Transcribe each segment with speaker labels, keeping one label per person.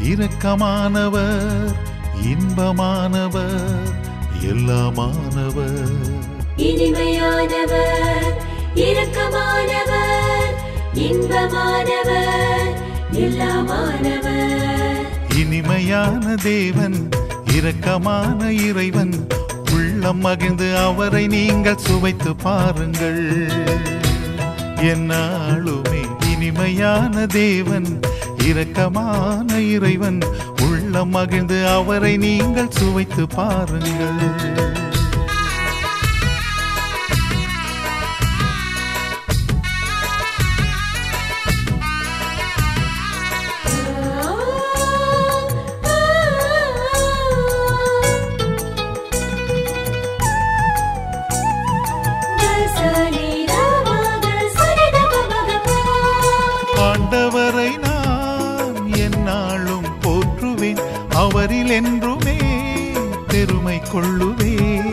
Speaker 1: இரக்கமானவர் இன்பமானவர் எல்லாமானவர்
Speaker 2: இனிமையானவர் இரக்கமானவர் இன்பமானவர் எல்லாமானவர்
Speaker 1: இனிமையான தேவன் இரக்கமான இறைவன் உள்ளம் மகிழ்ந்து அவரை நீங்கள் சுவைத்து பாருங்கள் என்னாலுமே இனிமையான தேவன் இரக்கமான இறைவன் உள்ளம் மகிழ்ந்து அவரை நீங்கள் சுவைத்து பாருங்கள் ஆண்டவரை நான் என்னாலும் போற்றுவேன் அவரில் என்றுமே பெருமை கொள்ளுவேன்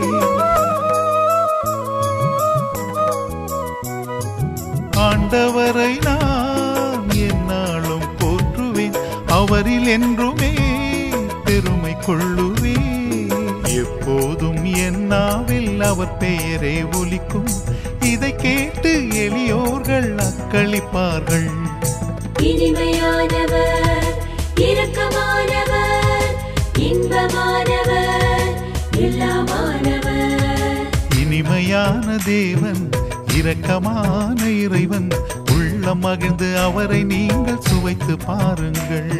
Speaker 1: ஆண்டவரை நான் என்னாலும் போற்றுவேன் அவரில் என்றுமே பெருமை கொள்ளுவேன் எப்போதும் என் நாவில் அவர் பெயரே ஒலிக்கும் இதை கேட்டு எளியோர்கள் அக்களிப்பார்கள்
Speaker 2: இனிமையானவர் இரக்கமானவர் இன்பமானவர் எல்லாமானவர்
Speaker 1: இனிமையான தேவன் இரக்கமான இறைவன் உள்ளம் மகிழ்ந்து அவரை நீங்கள் சுவைத்து பாருங்கள்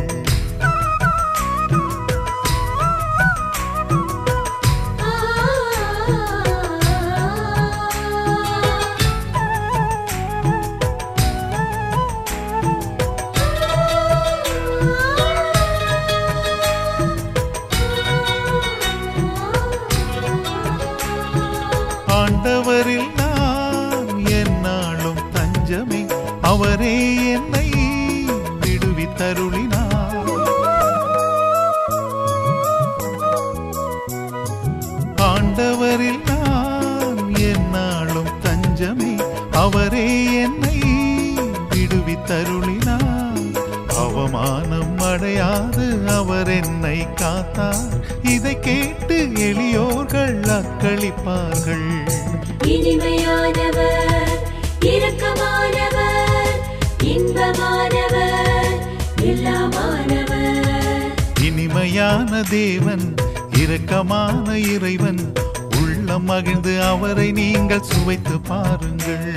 Speaker 1: ஆண்டவரில் நான் என்னாலும் தஞ்சமே அவரே என்னை விடுவித்தருளினார் ஆண்டவரில் நான் என்னாலும் தஞ்சமே அவரே என்னை விடுவித்தருளினார் அவமானம் அடையாது அவர் என்னை காத்தார் இதை கேட்டு எளியோர்கள் அக்களிப்பார்கள்
Speaker 2: இனிமையானவர் இரக்கமானவர் இன்பமானவர் எல்லாமானவர்
Speaker 1: இனிமையான தேவன் இரக்கமான இறைவன் உள்ளம் மகிழ்ந்து அவரை நீங்கள் சுவைத்து பாருங்கள்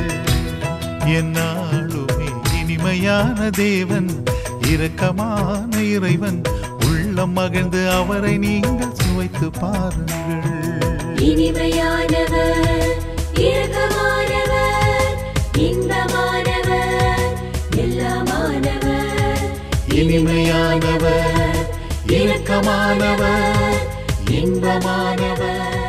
Speaker 1: என்னாலுமே இனிமையான தேவன் இரக்கமான இறைவன் உள்ளம் மகிழ்ந்து அவரை நீங்கள் சுவைத்து பாருங்கள்
Speaker 2: இனிமையானவர் இரக்கமானவர் இன்பமானவர் எல்லாமானவர்
Speaker 1: இனிமையானவர் இரக்கமானவர் இன்பமானவர்